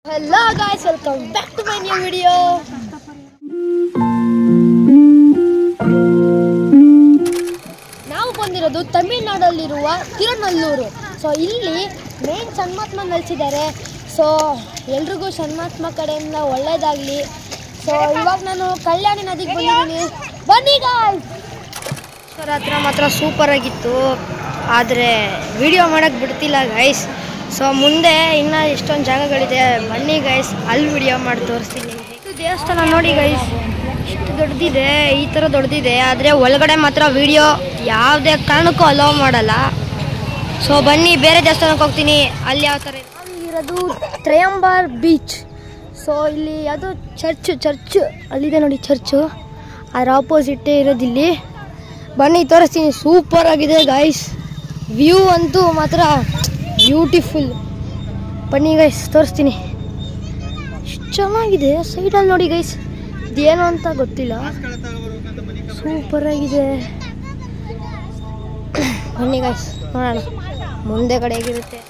Hello guys, welcome back to my new video. ನಾವು ಬಂದಿರೋದು ತಮಿಳ್ನಾಡಲ್ಲಿರುವ ತಿರುನಲ್ಲೂರು so ಇಲ್ಲಿ ಮೇನ್ ಸನ್ಮಾತ್ಮ ನೆಲೆಸಿದ್ದಾರೆ ಸೊ ಎಲ್ರಿಗೂ ಸನ್ಮಾತ್ಮ ಕಡೆಯಿಂದ ಒಳ್ಳೇದಾಗಲಿ ಸೊ ಇವಾಗ ನಾನು ಕಲ್ಯಾಣಿ ನದಿಗೆ ಬಂದಿದ್ದೀನಿ ಬನ್ನಿ ಗಾಯ್ಸ್ ಈಶ್ವರ ಹತ್ರ ಮಾತ್ರ ಸೂಪರ್ ಆಗಿತ್ತು ಆದರೆ ವಿಡಿಯೋ ಮಾಡೋಕ್ಕೆ ಬಿಡ್ತಿಲ್ಲ ಗೈಸ್ ಸೊ ಮುಂದೆ ಇನ್ನೂ ಎಷ್ಟೊಂದು ಜಾಗಗಳಿದೆ ಬನ್ನಿ ಗೈಸ್ ಅಲ್ಲಿ ವಿಡಿಯೋ ಮಾಡಿ ತೋರಿಸ್ತೀನಿ ನಿಮಗೆ ಇದು ದೇವಸ್ಥಾನ ನೋಡಿ ಗೈಸ್ ಇಷ್ಟು ದೊಡ್ಡದಿದೆ ಈ ಥರ ದೊಡ್ಡದಿದೆ ಆದರೆ ಒಳಗಡೆ ಮಾತ್ರ ವಿಡಿಯೋ ಯಾವುದೇ ಕಾರಣಕ್ಕೂ ಅಲೋ ಮಾಡಲ್ಲ ಸೊ ಬನ್ನಿ ಬೇರೆ ದೇವಸ್ಥಾನಕ್ಕೆ ಹೋಗ್ತೀನಿ ಅಲ್ಲಿ ಯಾವ ಥರ ಇದೆ ಇರೋದು ತ್ರಯಂಬಾರ್ ಬೀಚ್ ಸೊ ಇಲ್ಲಿ ಯಾವುದೋ ಚರ್ಚ್ ಚರ್ಚ್ ಅಲ್ಲಿದೆ ನೋಡಿ ಚರ್ಚು ಅದರ ಆಪೋಸಿಟ್ಟೇ ಇರೋದಿಲ್ಲಿ ಬನ್ನಿ ತೋರಿಸ್ತೀನಿ ಸೂಪರ್ ಆಗಿದೆ ಗಾಯ್ಸ್ ವ್ಯೂ ಅಂತೂ ಮಾತ್ರ ಬ್ಯೂಟಿಫುಲ್ ಬನ್ನಿ ಗೈಸ್ ತೋರಿಸ್ತೀನಿ ಎಷ್ಟು ಚೆನ್ನಾಗಿದೆ ಸೈಡಲ್ಲಿ ನೋಡಿ ಗೈಸ್ ಇದೇನು ಅಂತ ಗೊತ್ತಿಲ್ಲ ಸೂಪರ್ ಆಗಿದೆ ಬನ್ನಿ ಗೈಸ್ ನೋಡೋಣ ಮುಂದೆ ಕಡೆ ಹೇಗಿರುತ್ತೆ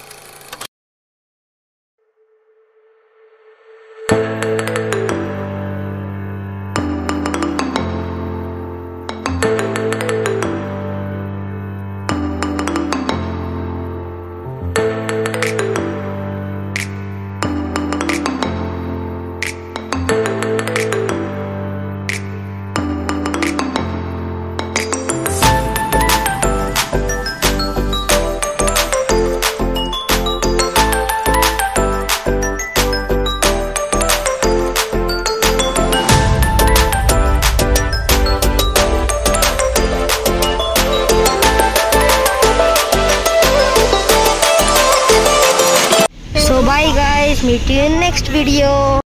So bye guys, meet you in next video.